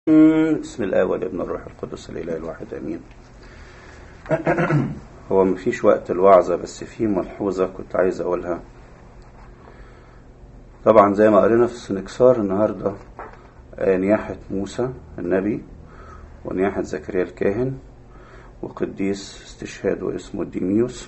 بسم الله والابن الروح القدس الاله الواحد امين هو مفيش وقت الوعظة بس في ملحوظة كنت عايز اقولها طبعا زي ما قرينا في السنكسار النهاردة نياحة موسى النبي ونياحة زكريا الكاهن وقديس استشهاد واسمه ديميوس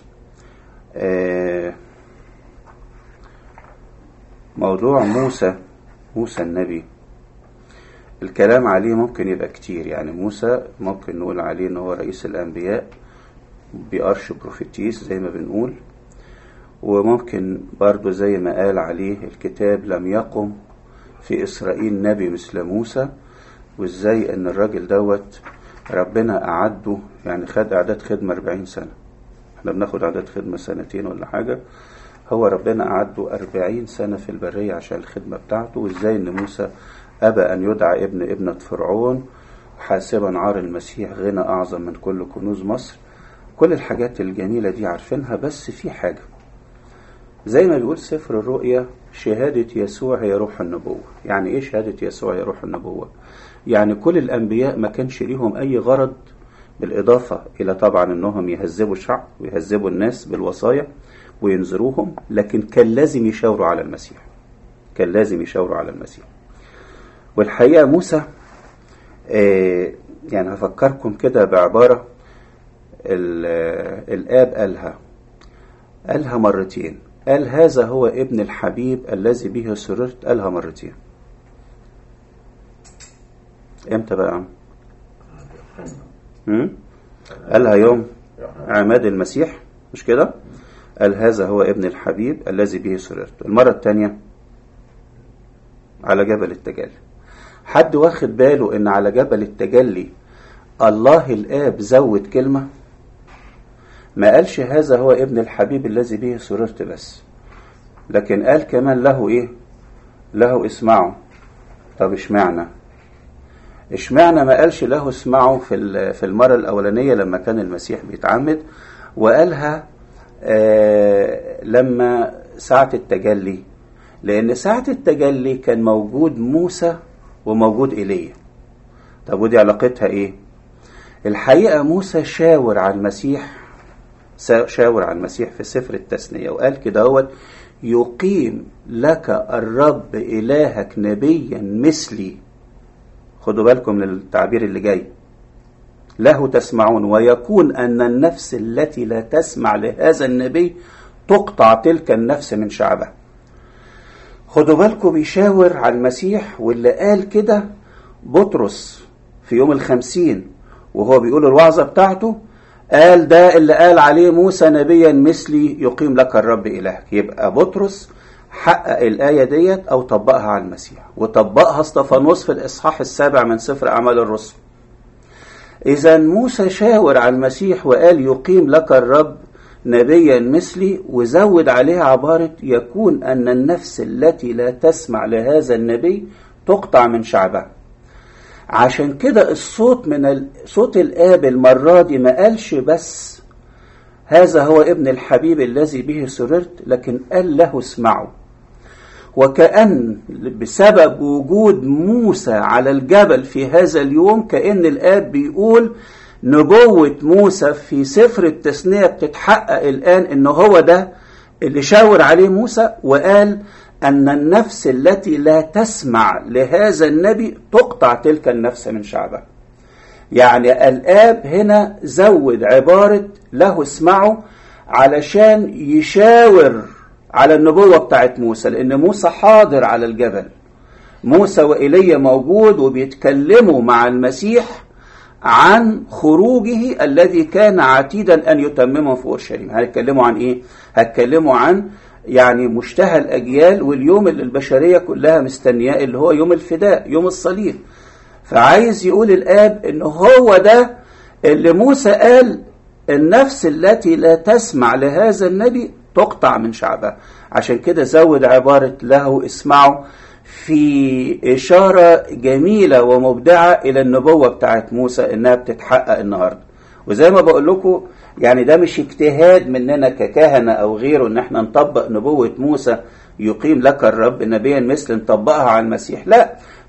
موضوع موسى موسى النبي الكلام عليه ممكن يبقى كتير يعني موسى ممكن نقول عليه ان هو رئيس الانبياء بأرش بروفيتيس زي ما بنقول وممكن برضو زي ما قال عليه الكتاب لم يقم في إسرائيل نبي مثل موسى وازاي ان الراجل دوت ربنا أعده يعني خد أعداد خدمة 40 سنة احنا بناخد أعداد خدمة سنتين ولا حاجة هو ربنا أعده 40 سنة في البرية عشان الخدمة بتاعته وازاي ان موسى أبى أن يدعى ابن ابنة فرعون حاسبا عار المسيح غنى أعظم من كل كنوز مصر كل الحاجات الجميلة دي عارفينها بس في حاجة زي ما بيقول سفر الرؤيا شهادة يسوع هي روح النبوة يعني إيه شهادة يسوع هي روح النبوة يعني كل الأنبياء ما كانش ليهم أي غرض بالإضافة إلى طبعا أنهم يهذبوا الشعب ويهذبوا الناس بالوصايا وينذروهم لكن كان لازم يشاوروا على المسيح كان لازم يشاوروا على المسيح والحقيقة موسى آه يعني هفكركم كده بعبارة الآب قالها قالها مرتين قال هذا هو ابن الحبيب الذي به سررت قالها مرتين امتى بقى قالها يوم عماد المسيح مش كده قال هذا هو ابن الحبيب الذي به سررت المرة الثانية على جبل التجلي حد واخد باله ان على جبل التجلي الله الاب زود كلمه ما قالش هذا هو ابن الحبيب الذي به سررت بس لكن قال كمان له ايه له اسمعوا طب اشمعنى اشمعنى ما قالش له اسمعوا في في المره الاولانيه لما كان المسيح بيتعمد وقالها آه لما ساعه التجلي لان ساعه التجلي كان موجود موسى وموجود ايليا طب ودي علاقتها ايه الحقيقه موسى شاور على المسيح شاور على المسيح في سفر التثنيه وقال كده هو يقيم لك الرب الهك نبيا مثلي خدوا بالكم من التعبير اللي جاي له تسمعون ويكون ان النفس التي لا تسمع لهذا النبي تقطع تلك النفس من شعبها خدوا بالكم بيشاور على المسيح واللي قال كده بطرس في يوم الخمسين وهو بيقول الوعظة بتاعته قال ده اللي قال عليه موسى نبيا مثلي يقيم لك الرب إلهك يبقى بطرس حقق الآية ديت أو طبقها على المسيح وطبقها استفانوس في الإصحاح السابع من سفر أعمال الرسل إذا موسى شاور على المسيح وقال يقيم لك الرب نبيا مثلي وزود عليها عبارة يكون أن النفس التي لا تسمع لهذا النبي تقطع من شعبها عشان كده الصوت من صوت الآب المرة دي ما قالش بس هذا هو ابن الحبيب الذي به سررت لكن قال له اسمعوا وكأن بسبب وجود موسى على الجبل في هذا اليوم كأن الآب بيقول نبوة موسى في سفر التثنية بتتحقق الآن إن هو ده اللي شاور عليه موسى وقال أن النفس التي لا تسمع لهذا النبي تقطع تلك النفس من شعبها يعني الآب هنا زود عبارة له اسمعوا علشان يشاور على النبوة بتاعت موسى لأن موسى حاضر على الجبل موسى وإيليا موجود وبيتكلموا مع المسيح عن خروجه الذي كان عتيدا ان يتممه في اورشليم هنتكلموا عن ايه هتكلموا عن يعني مشتهى الاجيال واليوم اللي البشريه كلها مستنياه اللي هو يوم الفداء يوم الصليب فعايز يقول الاب ان هو ده اللي موسى قال النفس التي لا تسمع لهذا النبي تقطع من شعبها عشان كده زود عباره له اسمعوا في إشارة جميلة ومبدعة إلى النبوة بتاعت موسى إنها بتتحقق النهاردة وزي ما بقول لكم يعني ده مش اجتهاد مننا ككهنة أو غيره إن احنا نطبق نبوة موسى يقيم لك الرب نبيا مثل نطبقها على المسيح لا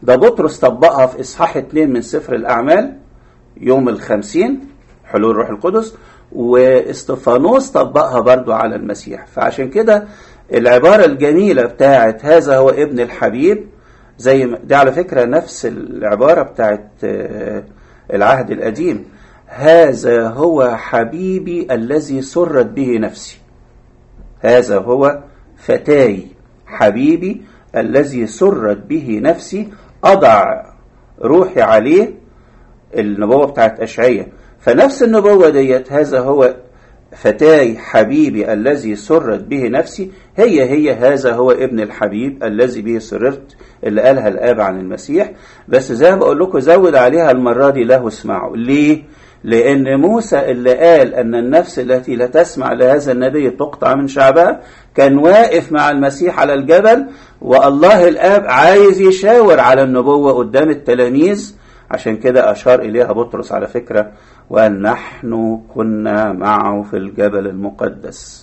ده بطرس طبقها في إصحاح اتنين من سفر الأعمال يوم الخمسين حلول الروح القدس واستفانوس طبقها برضو على المسيح فعشان كده العبارة الجميلة بتاعت هذا هو ابن الحبيب زي ما دي على فكرة نفس العبارة بتاعت العهد القديم هذا هو حبيبي الذي سرت به نفسي هذا هو فتاي حبيبي الذي سرت به نفسي أضع روحي عليه النبوة بتاعت أشعية فنفس النبوة ديت هذا هو فتاي حبيبي الذي سرت به نفسي هي هي هذا هو ابن الحبيب الذي به سررت اللي قالها الآب عن المسيح بس زي ما بقول لكم زود عليها المرة دي له اسمعوا ليه؟ لأن موسى اللي قال أن النفس التي لا تسمع لهذا النبي تقطع من شعبها كان واقف مع المسيح على الجبل والله الآب عايز يشاور على النبوة قدام التلاميذ عشان كده أشار إليها بطرس على فكرة وقال نحن كنا معه في الجبل المقدس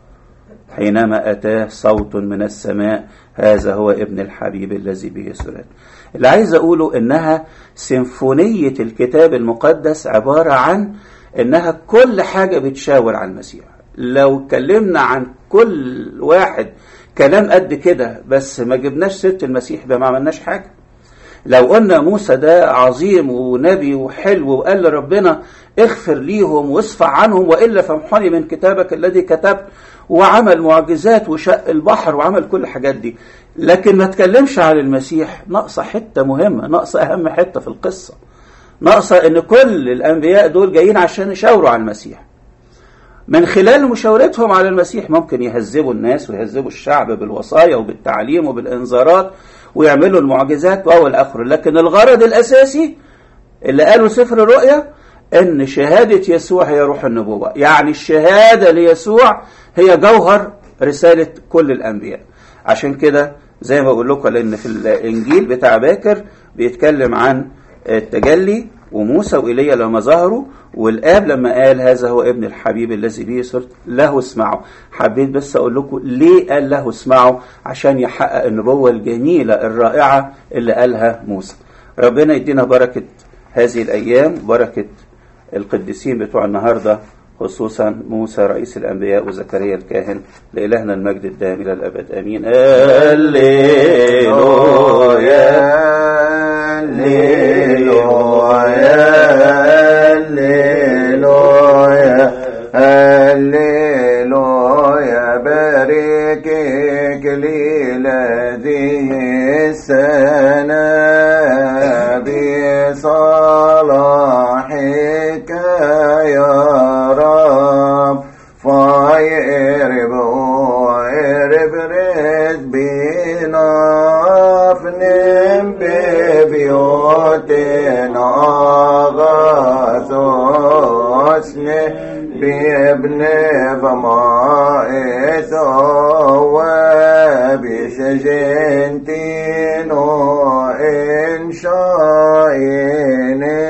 حينما أتاه صوت من السماء هذا هو ابن الحبيب الذي به سرات اللي عايز أقوله إنها سيمفونية الكتاب المقدس عبارة عن إنها كل حاجة بتشاور على المسيح لو اتكلمنا عن كل واحد كلام قد كده بس ما جبناش سيرة المسيح ده ما عملناش حاجة لو قلنا موسى ده عظيم ونبي وحلو وقال لربنا اغفر ليهم واصفع عنهم وإلا فامحني من كتابك الذي كتبت وعمل معجزات وشق البحر وعمل كل الحاجات دي لكن ما تكلمش عن المسيح ناقصة حتة مهمة ناقصة أهم حتة في القصة ناقصة إن كل الأنبياء دول جايين عشان يشاوروا على المسيح من خلال مشاورتهم على المسيح ممكن يهذبوا الناس ويهذبوا الشعب بالوصايا وبالتعليم وبالإنذارات ويعملوا المعجزات وأول آخره لكن الغرض الأساسي اللي قالوا سفر الرؤيا ان شهادة يسوع هي روح النبوة يعني الشهادة ليسوع هي جوهر رسالة كل الأنبياء عشان كده زي ما بقول لكم لأن في الإنجيل بتاع باكر بيتكلم عن التجلي وموسى وإيليا لما ظهروا والآب لما قال هذا هو ابن الحبيب الذي به صرت له اسمعوا حبيت بس أقول لكم ليه قال له اسمعوا عشان يحقق النبوة الجميلة الرائعة اللي قالها موسى ربنا يدينا بركة هذه الأيام بركة القديسين بتوع النهاردة خصوصا موسى رئيس الأنبياء وزكريا الكاهن لإلهنا المجد الدائم إلى الأبد آمين هللويا هللويا هللويا هللويا باركك لهذه السنة بصلاحك يا رب فايرب ويرب رد بنا فنم ببيوتنا غاثوسني بابن فما وبشجنتين إن شائنه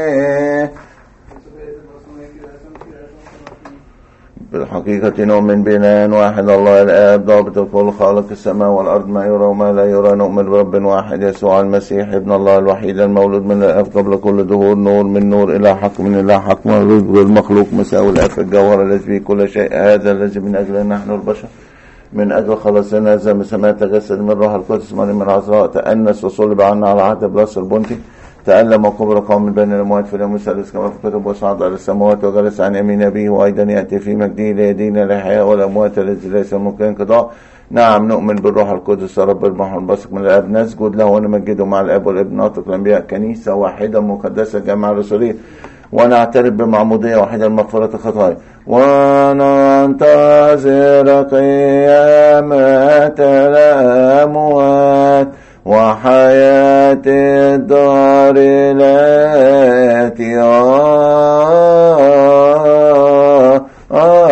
بالحقيقة نؤمن بإله واحد الله الآب ضابط الكل خالق السماء والأرض ما يرى وما لا يرى نؤمن برب واحد يسوع المسيح ابن الله الوحيد المولود من الآب قبل كل دهور نور من نور إلى حق من إلى حق مولود غير مخلوق مساوي الآب في الجوهر الذي به كل شيء هذا الذي من أجل نحن البشر من أجل خلاصنا زي سماء تجسد من روح القدس من العذراء تأنس وصلب عنا على عهد براس البنطي تألم وكبر قوم من بين الأموات في اليوم الثالث كما في الكتب وصعد إلى السماوات وجلس عن يمين أبيه وأيضا يأتي في مجده ليدين الأحياء والأموات الذي ليس ممكن انقضاء نعم نؤمن بالروح القدس يا رب البحر الباسق من الآب نسجد له ونمجده مع الآب والابن ناطق الأنبياء كنيسة واحدة مقدسة جامعة رسولية ونعترف بمعمودية واحدة لمغفرة الخطايا وننتظر قيامة الأموات وحياة الدار التي